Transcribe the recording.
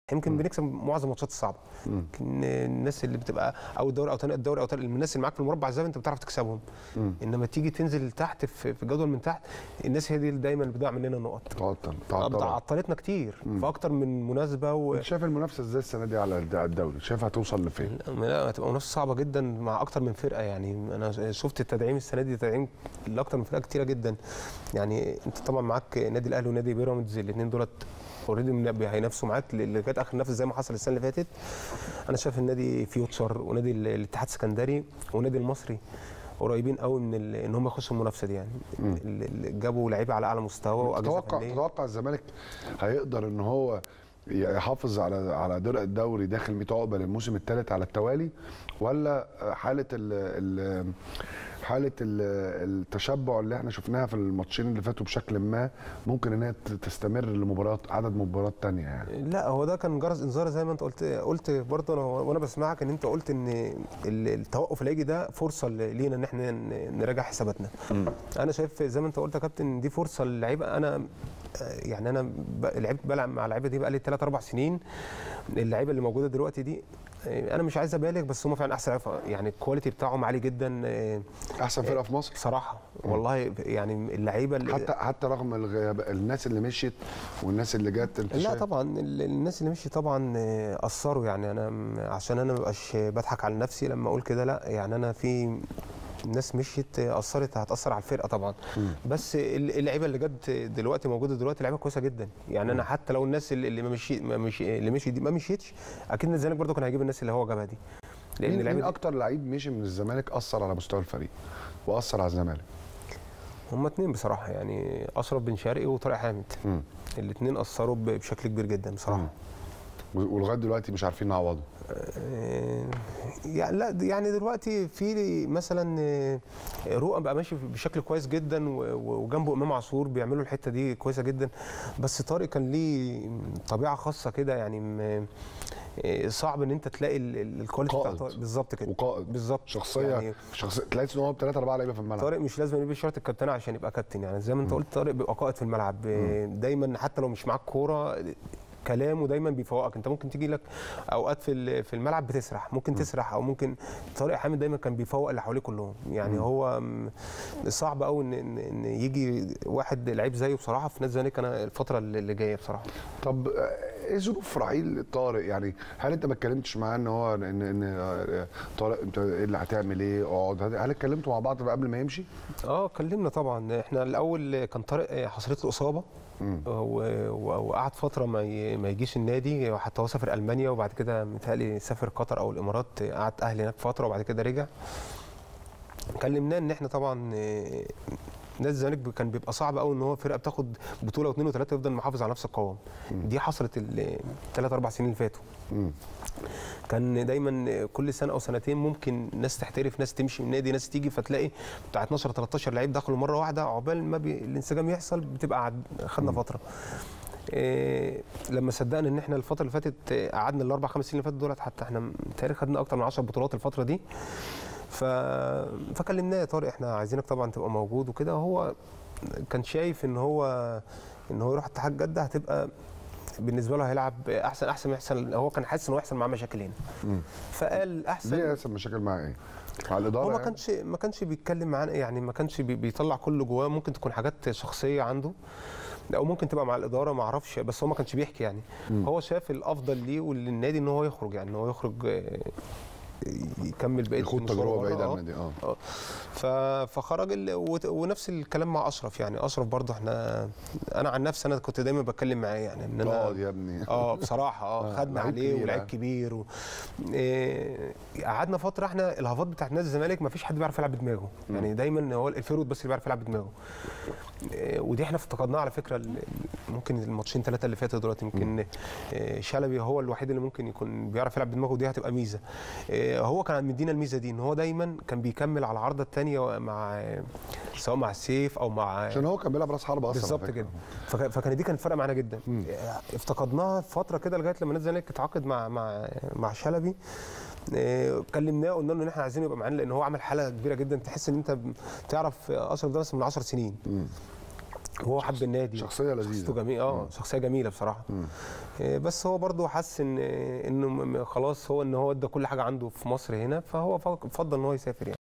يمكن بنكسب معظم الماتشات الصعبه يمكن الناس اللي بتبقى او الدوري او تاني الدوري او تاني الناس اللي معاك في المربع الذهبي انت بتعرف تكسبهم انما تيجي تنزل تحت في في الجدول من تحت الناس هي دي اللي دايما بتضيع مننا النقط تعطل آه، تعطل عطلتنا كتير في اكتر من مناسبه و... انت شايف المنافسه ازاي السنه دي على الد- الدوري شايف هتوصل لفين لا هتبقى منافسه صعبه جدا مع اكتر من فرقه يعني انا شفت التدعيم السنه دي تدعيم لاكتر من فرقه كتيره جدا يعني انت طبعا معاك نادي الاهلي ونادي بيراميدز الاثنين دولت اوريدي هينافسوا معاك لغايه اخر نفس زي ما حصل السنه اللي فاتت انا شايف النادي فيوتشر ونادي ال- الاتحاد السكندري ونادي المصري قريبين قوي من ال- ان هم يخشوا المنافسه دي يعني ال- ال- جابوا لعيبه على اعلى مستوى واجهزه تتوقع فنيه تتوقع الزمالك هيقدر ان هو يحافظ على على درع الدوري داخل 100 عقبه للموسم الثالث على التوالي ولا حاله ال ال حاله ال التشبع اللي احنا شفناها في الماتشين اللي فاتوا بشكل ما ممكن ان هي تستمر لمباريات عدد مباريات تانية يعني لا هو ده كان جرس انذار زي ما انت قلت قلت برضه انا وانا بسمعك ان انت قلت ان ال- التوقف اللي هيجي ده فرصه ل- لينا ان احنا ن- نراجع حساباتنا انا شايف زي ما انت قلت يا كابتن دي فرصه للعيبه انا آه، يعني انا ب- لعبت بلعب مع اللعيبه دي بقى لي 3 4 سنين اللعيبه اللي موجوده دلوقتي دي آه، انا مش عايز ابالغ بس هم فعلا احسن لعيبة. يعني الكواليتي بتاعهم عالي جدا آه، احسن فرقه في مصر بصراحه والله يعني اللعيبه اللي حتى حتى رغم الغياب الناس اللي مشيت والناس اللي جت انت لا شايف- طبعا ال- الناس اللي مشي طبعا آه، اثروا يعني انا م- عشان انا ما بقاش بضحك على نفسي لما اقول كده لا يعني انا في ناس مشيت آه، اثرت هتاثر على الفرقه طبعا بس ال- اللعيبه اللي جت دلوقتي موجوده دلوقتي لعيبه كويسه جدا يعني انا حتى لو الناس اللي اللي ما مشي ما مشي اللي مشي دي ما مشيتش اكيد الزمالك برضه كان هيجيب الناس اللي هو جابها دي لان مين, مين اللعيبه دي- اكتر لعيب مشي من الزمالك اثر على مستوى الفريق واثر على الزمالك هم اتنين بصراحه يعني اشرف بن شرقي وطارق حامد مم. الاثنين اثروا ب- بشكل كبير جدا بصراحه مم. ولغايه دلوقتي مش عارفين نعوضه آه، يعني لا يعني دلوقتي في مثلا آه، رؤى بقى ماشي بشكل كويس جدا و- و- وجنبه امام عاشور بيعملوا الحته دي كويسه جدا بس طارق كان ليه طبيعه خاصه كده يعني م- آه، صعب ان انت تلاقي ال- ال- الكواليتي بتاع قائد. طارق بالظبط كده وقائد بالظبط شخصيه يعني شخصيه تلاقي ان هو بثلاثه اربعه لعيبه في الملعب طارق مش لازم يبقى شرط الكابتن عشان يبقى كابتن يعني زي ما انت قلت طارق بيبقى قائد في الملعب آه، دايما حتى لو مش معاك كوره كلامه دايما بيفوقك انت ممكن تيجي لك اوقات في ال- في الملعب بتسرح ممكن تسرح او ممكن طارق حامد دايما كان بيفوق اللي حواليه كلهم يعني هو م- صعب قوي ان ان إن يجي واحد لعيب زيه بصراحه في نادي الزمالك انا الفتره اللي اللي جايه بصراحه طب آه، ايه ظروف رحيل طارق يعني هل انت ما اتكلمتش معاه ان هو ان ان آه، طارق انت ايه اللي هتعمل ايه اقعد هل هل اتكلمتوا مع بعض قبل ما يمشي؟ اه اتكلمنا طبعا احنا الاول كان طارق حصلت له اصابه مم. و- و- وقعد فتره ما ي- ما يجيش النادي حتى هو سافر المانيا وبعد كده متهيألي سافر قطر او الامارات قعد اهلي هناك فتره وبعد كده رجع كلمناه ان احنا طبعا آه، نادي الزمالك كان بيبقى صعب قوي ان هو فرقه بتاخد بطوله واثنين وثلاثه يفضل محافظ على نفس القوام دي حصلت الثلاث اربع سنين اللي فاتوا مم. كان دايما كل سنه او سنتين ممكن ناس تحترف ناس تمشي من النادي ناس تيجي فتلاقي بتاع 12 13 لعيب دخلوا مره واحده عقبال ما بي... الانسجام يحصل بتبقى عد... خدنا فتره إيه لما صدقنا ان احنا الفتره اللي فاتت آه، قعدنا الاربع خمس سنين اللي فاتت دولت حتى احنا تقريبا خدنا اكتر من 10 بطولات الفتره دي ف... فكلمناه يا طارق احنا عايزينك طبعا تبقى موجود وكده هو كان شايف ان هو ان هو يروح اتحاد جده هتبقى بالنسبه له هيلعب احسن احسن ما يحصل هو كان حاسس ان هو يحصل معاه مشاكل هنا مم. فقال احسن ليه اسف مشاكل مع ايه؟ مع الاداره هو ما يعني؟ كانش ما كانش بيتكلم معانا يعني ما كانش بي- بيطلع كل جواه ممكن تكون حاجات شخصيه عنده او ممكن تبقى مع الاداره ما اعرفش بس هو ما كانش بيحكي يعني هو شاف الافضل ليه وللنادي ان هو يخرج يعني ان هو يخرج آه، يكمل بقيه يخوض مشواره تجربه بره. بعيده عن آه. النادي اه اه ف- فخرج ال... وت- ونفس الكلام مع اشرف يعني اشرف برضه احنا انا عن نفسي انا كنت دايما بتكلم معاه يعني ان انا اقعد يا ابني اه بصراحه اه آه، خدنا لعيب عليه كبير، ولاعيب آه. كبير و... إيه، قعدنا فتره احنا الهافات بتاعت نادي الزمالك ما فيش حد بيعرف يلعب بدماغه يعني دايما هو الفيرود بس اللي بيعرف يلعب بدماغه إيه، ودي احنا افتقدناها على فكره ال- ال- ممكن الماتشين ثلاثه اللي فاتوا دلوقتي يمكن إيه، شلبي هو الوحيد اللي ممكن يكون بيعرف يلعب بدماغه ودي هتبقى ميزه إيه، هو كان مدينا الميزه دي ان هو دايما كان بيكمل على العارضه الثانيه مع سواء مع السيف او مع عشان هو كان بيلعب راس حربه اصلا على بالظبط فكرة. كده فك- فكان دي كانت فارقه معانا جدا افتقدناها فتره كده لغايه لما نادي الزمالك اتعاقد مع مع مع شلبي إيه، كلمناه قلنا له ان احنا عايزين يبقى معانا لان هو عمل حاله كبيره جدا تحس ان انت ب- تعرف اشرف ده مثلا من 10 سنين هو حب النادي شخصيه شخصيته لذيذه جميله اه شخصيه جميله بصراحه مم. إيه، بس هو برضه حس ان انه م- م- خلاص هو ان هو ادى كل حاجه عنده في مصر هنا فهو ف- فضل ان هو يسافر يعني